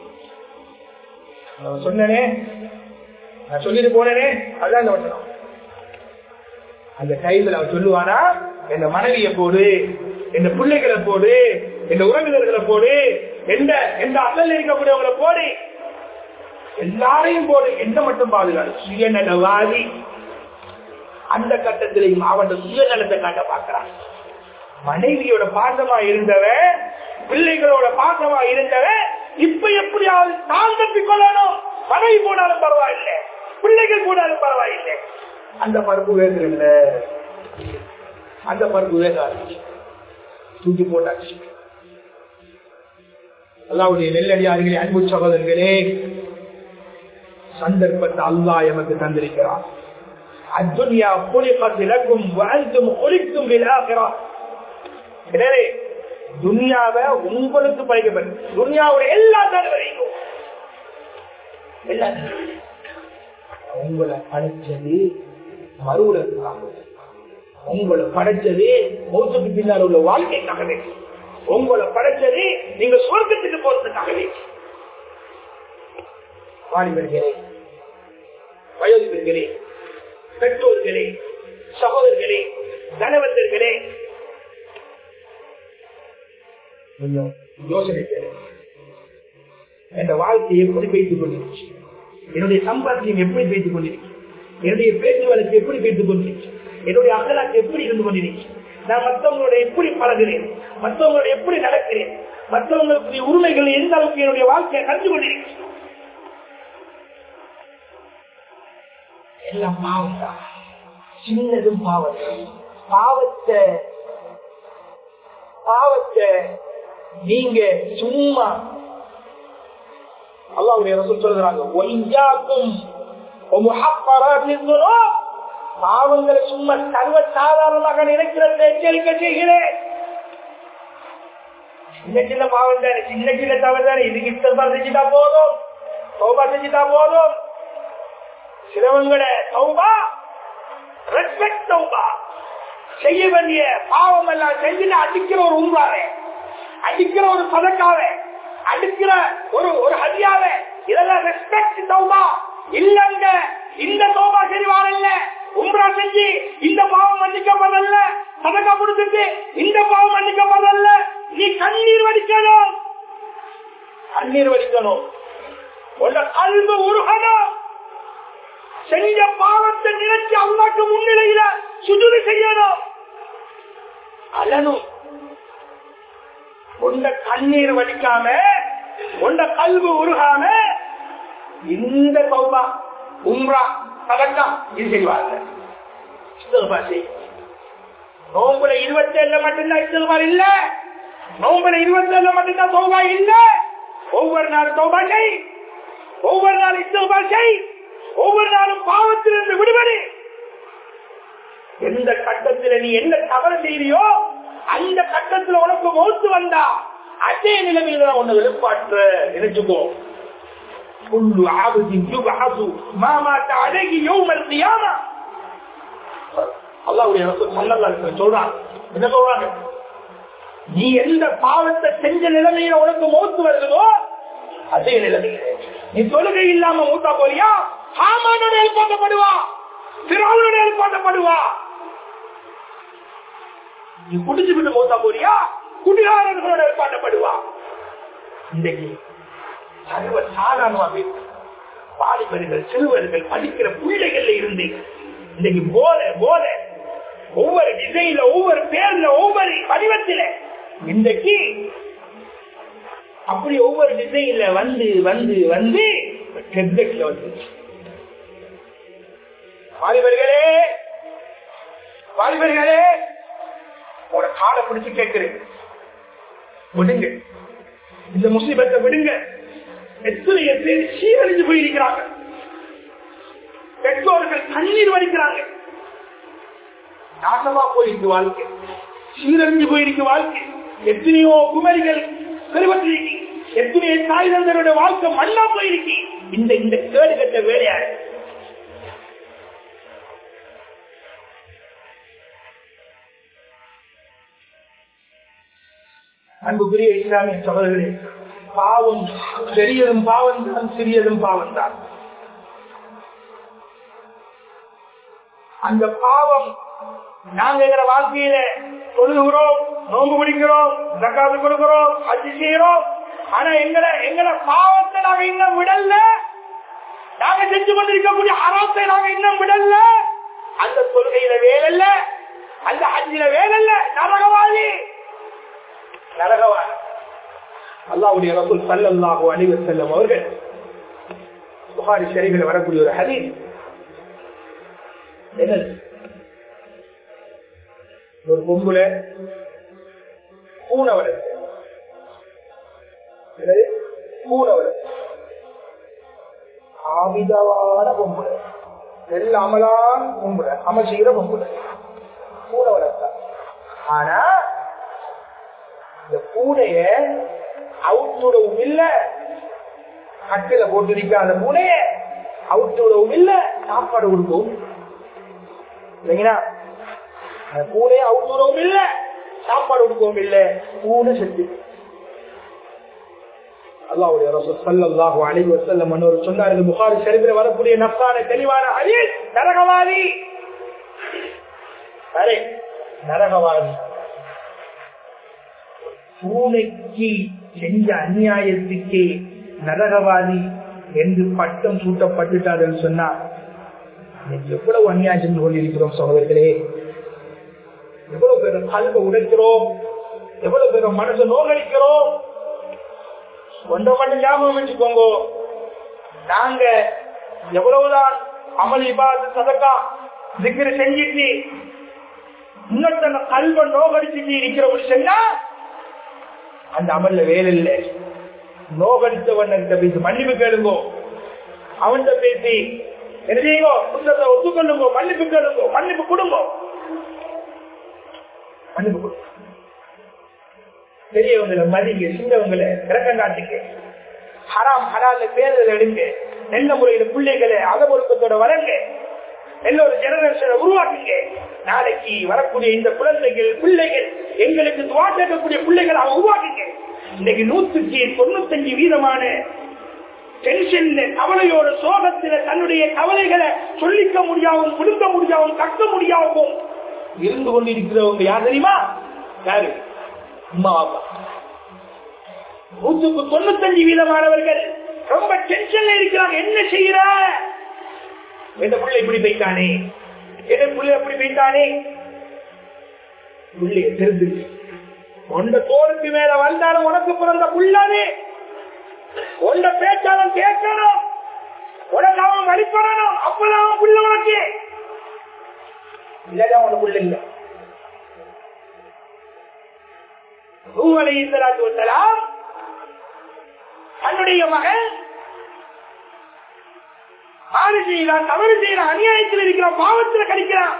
சொன்னனே நான் சொல்லிட்டு போனேனே அதுதான் அந்த வசனம் அந்த டைம்ல அவன் சொல்லுவானா என் மனைவியை போடு என் பிள்ளைகளை போடு என் உறவினர்களை போடு எந்த எந்த அசல் இருக்கக்கூடியவங்களை போடு எல்லாரையும் போடு என்ன மட்டும் பாதுகாடு சுயநலவாதி அந்த கட்டத்திலையும் அவன் சுயநலத்தை காட்ட பார்க்கிறான் மனைவியோட பாசமா இருந்தவன் பிள்ளைகளோட பாசமா இருந்தவன் இப்ப எப்படியாவது தான் தப்பிக் கொள்ளணும் மனைவி போனாலும் பரவாயில்லை பிள்ளைகள் போனாலும் பரவாயில்லை அந்த பருப்பு வேகல அந்த பருப்பு வேகாது தூக்கி போட்டாச்சு அல்லாவுடைய நெல்லடியார்களே அன்பு சகோதரர்களே சந்தர்ப்பத்தை அல்லாஹ் எமக்கு தந்திருக்கிறார் அத்துன்யா குலிகத் லக்கும் வஅன்தும் குலிக்தும் லில்-ஆகிரா எனவே துன்யாவை உங்களுக்கு படைக்கப்படும் துன்யாவுடைய எல்லா தடவையும் எல்லா உங்களை படைச்சது மறுவுலகம் உங்களை படைச்சது மௌத்துக்கு பின்னால் உள்ள வாழ்க்கைக்காகவே உங்களை படைச்சது நீங்க சொர்க்கத்துக்கு போறதுக்காகவே வாலிபர்களே வயோதிபர்களே பெற்றோர்களே சகோதரர்களே தனவந்தர்களே கொஞ்சம் யோசனை தேவை என் வாழ்க்கை எப்படி பேசிக் கொண்டிருச்சு என்னுடைய சம்பாத்தியம் எப்படி பேசிக் கொண்டிருச்சு என்னுடைய பேச்சு வழக்கு எப்படி பேசிக் கொண்டிருச்சு என்னுடைய அகலாக்கு எப்படி இருந்து கொண்டிருச்சு நான் மற்றவங்களோட எப்படி பழகிறேன் மற்றவங்களோட எப்படி நடக்கிறேன் மற்றவங்களுக்கு உரிமைகள் எந்த அளவுக்கு என்னுடைய வாழ்க்கையை கண்டு கொண்டிருக்கிறேன் எல்லாம் பாவம் தான் சின்னதும் பாவம் பாவத்தை பாவத்தை நீங்க சும்மா அல்லாவுடைய ரசூல் சொல்றாங்க ஒய்யாக்கும் பாவங்களை சும்மா சர்வ சாதாரணமாக நினைக்கிறது எச்சரிக்கை செய்கிறேன் சின்ன சின்ன பாவம் தானே சின்ன சின்ன தவறு தானே இதுக்கு இஷ்டமா செஞ்சுட்டா போதும் சௌபா செஞ்சுட்டா போதும் சிலவங்கள சௌபா ரெஸ்பெக்ட் சௌபா செய்ய வேண்டிய பாவம் எல்லாம் செஞ்சுட்டு அடிக்கிற ஒரு உங்களாவே அடிக்கிற ஒரு பதக்காவே அடிக்கிற ஒரு ஒரு ஹதியாவே இதெல்லாம் ரெஸ்பெக்ட் தௌபா இல்லங்க இந்த தௌபா சரிவாரல்ல உம்ரா செஞ்சு இந்த பாவம் மன்னிக்கப்படல சதக்கா கொடுத்துட்டு இந்த பாவம் மன்னிக்கப்படல நீ கண்ணீர் வடிக்கணும் கண்ணீர் வடிக்கணும் உள்ள கல்வி உருகணும் செஞ்ச பாவத்தை நினைச்சு அல்லாக்கு முன்னிலையில சுதுதி செய்யணும் அலனும் உண்ட கண்ணீர் வடிக்காம உண்ட கல்வி உருகாம இந்த சௌபா உம்ரா சதக்கா இது செய்வார்கள் நோம்புல இருபத்தி ஏழுல மட்டும்தான் இஸ்தில்பார் இல்ல நோம்புல இருபத்தி ஏழுல மட்டும்தான் சௌபா இல்ல ஒவ்வொரு நாள் சௌபா செய் ஒவ்வொரு நாள் இஸ்தில்பார் செய் ஒவ்வொரு நாளும் பாவத்திலிருந்து விடுபடு எந்த கட்டத்தில் நீ என்ன தவறு செய்தியோ அந்த கட்டத்தில் உனக்கு மௌத்து வந்தா அதே நிலைமையில உன்னை எழுப்பாற்ற நினைச்சுக்கோ كل عبد يبعث ما مات عليه يوم القيامة அல்லாவுடைய சொல்றாங்க என்ன சொல்றாங்க நீ எந்த பாவத்தை செஞ்ச நிலைமையில உனக்கு மௌத்து வருகிறதோ அதே நிலைமையில நீ தொழுகை இல்லாம மூத்தா போறியா ஹாமானோட எழுப்பாட்டப்படுவா திராவனோட எழுப்பாட்டப்படுவா நீ குடிச்சுக்கிட்டு மூத்தா போறியா குடிகாரர்களோட எழுப்பாட்டப்படுவா இன்றைக்கு சர்வ சாதாரணமாக வாலிபர்கள் சிறுவர்கள் படிக்கிற பிள்ளைகள்ல இருந்து இன்னைக்கு போல போல ஒவ்வொரு டிசைன்ல ஒவ்வொரு பேர்ல ஒவ்வொரு வடிவத்தில இன்றைக்கு அப்படி ஒவ்வொரு டிசைன்ல வந்து வந்து வந்து டெப்லெட்ல வந்து வாலிபர்களே வாலிபர்களே உங்களோட காலை பிடிச்சு கேட்கிறேன் விடுங்க இந்த முஸ்லிபத்தை விடுங்க எத்தனை பேர் சீரழிஞ்சு போயிருக்கிறாங்க பெற்றோர்கள் கண்ணீர் வடிக்கிறாங்க நாசமா போயிருக்கு வாழ்க்கை சீரழிஞ்சு போயிருக்கு வாழ்க்கை எத்தனையோ குமரிகள் பெருவற்றிருக்கு எத்தனையோ தாய் தந்தருடைய வாழ்க்கை மண்ணா போயிருக்கு இந்த இந்த கேடு கட்ட வேலையாக அன்புக்குரிய இஸ்லாமிய சகோதரர்களே பாவம் பெரியதும் பாவம் தான் சிறியதும் பாவம் தான் அந்த பாவம் நாங்க எங்கிற வாழ்க்கையில தொழுகிறோம் நோம்பு பிடிக்கிறோம் தக்காது கொடுக்கிறோம் அச்சு செய்யறோம் ஆனா எங்களை எங்களை பாவத்தை நாங்க இன்னும் விடல நாங்க செஞ்சு கொண்டிருக்கக்கூடிய அறத்தை நாங்க இன்னும் விடல அந்த தொழுகையில வேலல்ல அந்த ஹஜ்ஜில வேலல்ல நரகவாதி நரகவாதி அல்லாவுடைய ரசூல் சல்லல்லாஹு அலைஹி வஸல்லம் அவர்கள் புகாரி ஷரீஃபில் வரக்கூடிய ஒரு ஹதீஸ் என்னது ஒரு பொம்புல பூனை வளர்த்து என்னது? பூனை வளர்த்து ஆபிதவான பொம்புல நல்ல அமலான பொம்புல அமல் செய்கிற பொம்புல பூனை வளர்த்தா ஆனா இந்த பூனைய அவுத்துடவும் இல்ல கட்டில போட்டிருக்க அந்த பூனைய அவுத்துடவும் இல்ல சாப்பாடு கொடுக்கவும் இல்லைங்களா அந்த பூனைய அவுத்துடவும் இல்ல சாப்பாடு கொடுக்கவும் இல்ல பூனை செத்து அல்லாவுடைய ரசூல் ஸல்லல்லாஹு அலைஹி வஸல்லம் அன்னவர் சொன்னார் இந்த புகாரி ஷரீஃபில் வரக்கூடிய நஃப்ஸான தெளிவான ஹதீஸ் நரகவாதி அரே நரகவாதி பூனைக்கு செஞ்ச அநியாயத்துக்கு நரகவாதி என்று பட்டம் சூட்டப்பட்டுட்டார்கள் சொன்னா இன்னைக்கு எவ்வளவு அநியாயம் செஞ்சு கொண்டிருக்கிறோம் சகோதரர்களே எவ்வளவு பேர் கல்வை உடைக்கிறோம் எவ்வளவு பேர் மனசை நோகடிக்கிறோம் ஒன்றை மட்டும் ஞாபகம் வச்சுக்கோங்க நாங்க எவ்வளவுதான் அமல் இபாது சதக்கா திக்கிற செஞ்சிட்டு இன்னொருத்தன கல்வ நோகடிச்சுட்டு இருக்கிறவங்க சொன்னா அந்த அமல்ல வேலை இல்லை நோகடித்தவன் பேசி மன்னிப்பு கேளுங்கோ அவன்கிட்ட பேசி என்ன செய்யுங்கோ குற்றத்தை ஒத்துக்கொள்ளுங்கோ மன்னிப்பு கேளுங்கோ மன்னிப்பு கொடுங்கோ மன்னிப்பு கொடுங்க பெரியவங்களை மதிங்க சின்னவங்களை இறக்கம் காட்டுங்க ஹராம் ஹலால பேருதல் எடுங்க நல்ல முறையில பிள்ளைகளை அகமொருக்கத்தோட வளங்க நல்ல ஒரு ஜெனரேஷனை உருவாக்குங்க நாளைக்கு வரக்கூடிய இந்த குழந்தைகள் பிள்ளைகள் எங்களுக்கு துவா கேட்கக்கூடிய பிள்ளைகளை அவங்க உருவாக்குங்க இன்னைக்கு நூத்துக்கு தொண்ணூத்தஞ்சு வீதமான டென்ஷன்ல கவலையோட சோகத்தில தன்னுடைய கவலைகளை சொல்லிக்க முடியாவும் கொடுக்க முடியாவும் கட்ட முடியாவும் இருந்து கொண்டிருக்கிறவங்க யார் தெரியுமா யாரு அம்மா அப்பா நூற்றுக்கு தொண்ணூத்தஞ்சு வீதமானவர்கள் ரொம்ப டென்ஷன்ல இருக்கிறாங்க என்ன செய்யற எந்த புள்ள இப்படி போயிட்டானே எந்த புள்ள எப்படி போயிட்டானே புள்ளைய தெரிந்து உண்ட தோலுக்கு மேல வந்தாலும் உனக்கு பிறந்த புள்ளானே உண்ட பேச்சாலும் கேட்கணும் உனக்கு அவன் வழிபடணும் அப்பதான் அவன் புள்ள உனக்கு இல்லதான் உனக்கு புள்ள இல்லை தன்னுடைய மகன் மாறு செய்யறான் தவறு செய்யறான் அநியாயத்தில் இருக்கிறான் பாவத்தில் கழிக்கிறான்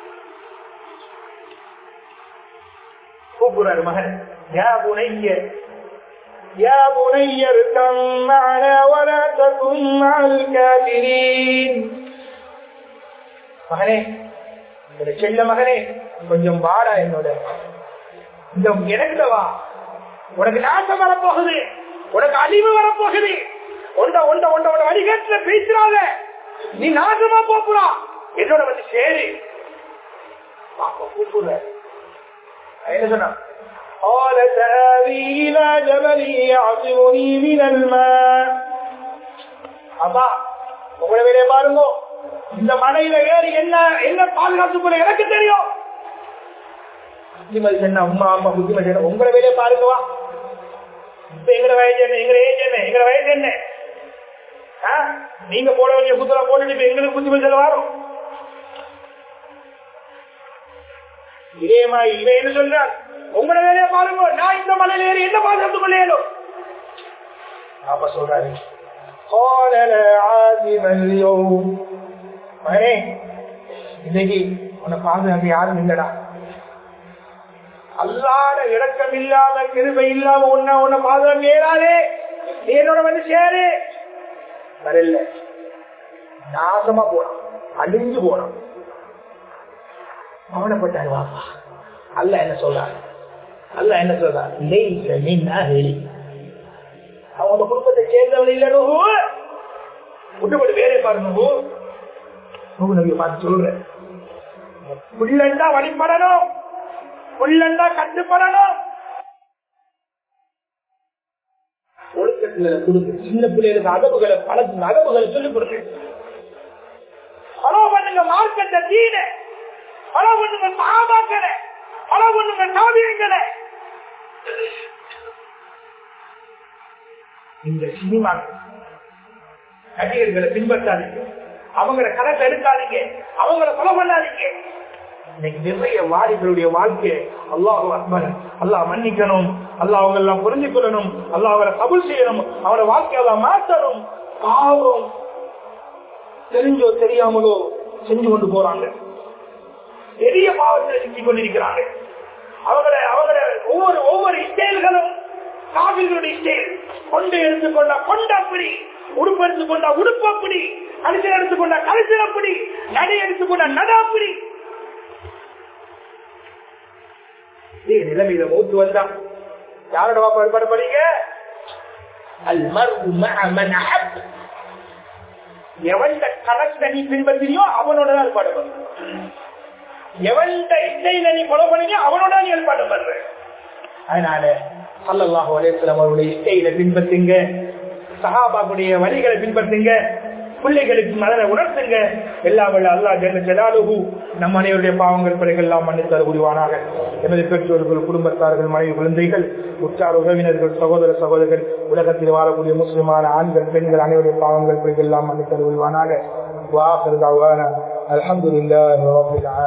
கூப்பிடுறாரு மகன் யா புனைய يا بني اركب معنا ولا تكن مع الكافرين மகனே என்னோட செல்ல மகனே கொஞ்சம் வாடா என்னோட இந்த எனக்கு வா உனக்கு நாசம் வரப்போகுது உனக்கு அழிவு வரப்போகுது ஒண்ட ஒண்ட ஒண்ட ஒண்ட வழிகாட்டுல பேசுறாத நீ நாசமா போப்புறா என்னோட வந்து சேரு பாப்பா கூப்பிடுற என்ன சொன்னா قال سآوي إلى جبل يعصمني من الماء அப்பா உங்களை வேலையை பாருங்க இந்த மலையில ஏறி என்ன என்ன பாதுகாத்துக்குள்ள எனக்கு தெரியும் புத்திமதி சொன்ன அம்மா அம்மா புத்திமதி சொன்ன உங்களை வேலையை பாருங்கவா இப்ப எங்கட வயசு என்ன எங்க ஏஜ் என்ன எங்க வயசு என்ன ஆ? நீங்க போட வேண்டிய புத்தரை போட்டுட்டு இப்ப எங்களுக்கு புத்திமதி சொல்ல வரும் இதேமா இவன் என்ன சொல்றான் உங்களோட வேலையை பாருங்க நான் இந்த மலையில ஏறி என்ன பாதுகாத்துக் கொள்ளையோ அப்ப சொல்றாரு قال لا عازم اليوم மகனே இன்னைக்கு உன்னை பாதுகாக்க யாரும் இல்லடா அல்லாத இறக்கம் இல்லாம கிருபை இல்லாம உன்ன உன்னை பாதுகாக்க ஏறாதே நீ என்னோட வந்து சேரு வரல நாசமா போனான் அழிஞ்சு போனான் கவலைப்பட்டாரு வாப்பா அல்ல என்ன சொல்றாரு அல்ல என்ன சொல்றாரு லைஸ மின் அஹ்லி அவங்க குடும்பத்தை சேர்ந்தவன் இல்ல நூறு விட்டுப்பட்டு வேலை பாரு நூறு நூறு நபியை பார்த்து சொல்றேன் புள்ளண்டா வழிபடணும் புள்ளண்டா கட்டுப்படணும் ஒழுக்கத்துல கொடுங்க சின்ன பிள்ளைகளுக்கு அதவுகளை பழக்கு அதவுகளை சொல்லிக் கொடுங்க ஃபாலோ பண்ணுங்க மார்க்கத்தை தீன ஃபாலோ பண்ணுங்க சாபாக்களை ஃபாலோ பண்ணுங்க சாவியங்களை இந்த சினிமா நடிகர்களை பின்பற்றாதீங்க அவங்கள கணக்கு எடுக்காதீங்க அவங்கள கொலை பண்ணாதீங்க இன்னைக்கு நிறைய வாலிபருடைய வாழ்க்கை அல்லாஹ் அக்பர் அல்லாஹ் மன்னிக்கணும் அல்லாஹ் அவங்க எல்லாம் புரிஞ்சு கொள்ளணும் அல்லாஹ் அவரை கபுல் செய்யணும் அவரை வாழ்க்கையை மாற்றணும் பாவம் தெரிஞ்சோ தெரியாமலோ செஞ்சு கொண்டு போறாங்க பெரிய பாவத்தில் சிக்கிக் கொண்டிருக்கிறாங்க அவங்களை அவங்கள ஒவ்வொரு ஒவ்வொரு ஸ்டைல்களும் காவிர்களுடைய ஸ்டைல் கொண்டு எடுத்துக்கொண்டா கொண்ட அப்படி உடுப்பு எடுத்துக்கொண்டா உடுப்பு அப்படி கழிச்சல் எடுத்துக்கொண்டா கழிச்சல் அப்படி நடை எடுத்துக்கொண்டா நட அப்படி நிலைமையில மூத்து வந்தா யாரோட பாப்பாடு படிங்க எவன் கணக்கு நீ பின்பற்றியோ அவனோட தான் பாடுபடுற எவன் இசையில நீ கொலை பண்ணியோ அவனோட நீ ஏற்பாடு பண்ற அதனால சல்லல்லாஹு அலையம் அவருடைய இசையில பின்பற்றுங்க சஹாபாக்குடைய வழிகளை பின்பற்றுங்க பிள்ளைகளுக்கு மனதை உணர்த்துங்க எல்லா வல்ல அல்லா ஜென்ன ஜலாலுகு நம் அனைவருடைய பாவங்கள் பிள்ளைகள் எல்லாம் மன்னித்தார் புரிவானாக எனது பெற்றோர்கள் குடும்பத்தார்கள் மனைவி குழந்தைகள் உற்றார் உறவினர்கள் சகோதர சகோதரர்கள் உலகத்தில் வாழக்கூடிய முஸ்லிமான ஆண்கள் பெண்கள் அனைவருடைய பாவங்கள் பிள்ளைகள் எல்லாம் மன்னித்தார் புரிவானாக வாசல் அலமதுல்லா